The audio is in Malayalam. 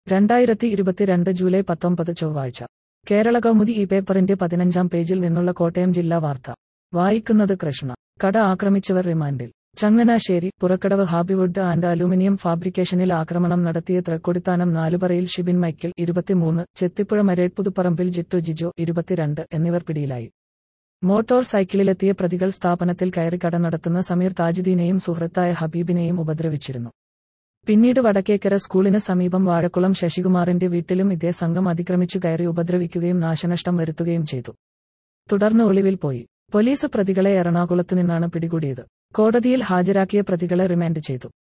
രണ്ടായിരത്തി ഇരുപത്തിരണ്ട് ജൂലൈ പത്തൊമ്പത് ചൊവ്വാഴ്ച കേരള കൗമുദി ഈ പേപ്പറിന്റെ പതിനഞ്ചാം പേജിൽ നിന്നുള്ള കോട്ടയം ജില്ലാ വാർത്ത വായിക്കുന്നത് കൃഷ്ണ കട ആക്രമിച്ചവർ റിമാൻഡിൽ Changanassery Purakkadavu Habiwood and aluminium ഫാബ്രിക്കേഷനിൽ ആക്രമണം നടത്തിയ തൃക്കൊടിത്താനം നാലുപറയിൽ ഷിബിൻ മൈക്കിൾ ഇരുപത്തിമൂന്ന് ചെത്തിപ്പുഴ മരേട്പുതുപ്പറമ്പിൽ ജിത്തു ജിജോ ഇരുപത്തിരണ്ട് എന്നിവർ പിടിയിലായി മോട്ടോർ സൈക്കിളിലെത്തിയ പ്രതികൾ സ്ഥാപനത്തിൽ കയറി കട നടത്തുന്ന സമീർ താജുദ്ദീനെയും സുഹൃത്തായ ഹബീബിനെയും ഉപദ്രവിച്ചിരുന്നു പിന്നീട് വടക്കേക്കര സ്കൂളിന് സമീപം വാഴക്കുളം ശശികുമാറിന്റെ വീട്ടിലും ഇതേ സംഘം അതിക്രമിച്ചു കയറി ഉപദ്രവിക്കുകയും നാശനഷ്ടം വരുത്തുകയും ചെയ്തു തുടർന്ന് ഒളിവിൽ പോയി പോലീസ് പ്രതികളെ എറണാകുളത്തു നിന്നാണ് പിടികൂടിയത് കോടതിയിൽ ഹാജരാക്കിയ പ്രതികളെ റിമാൻഡ് ചെയ്തു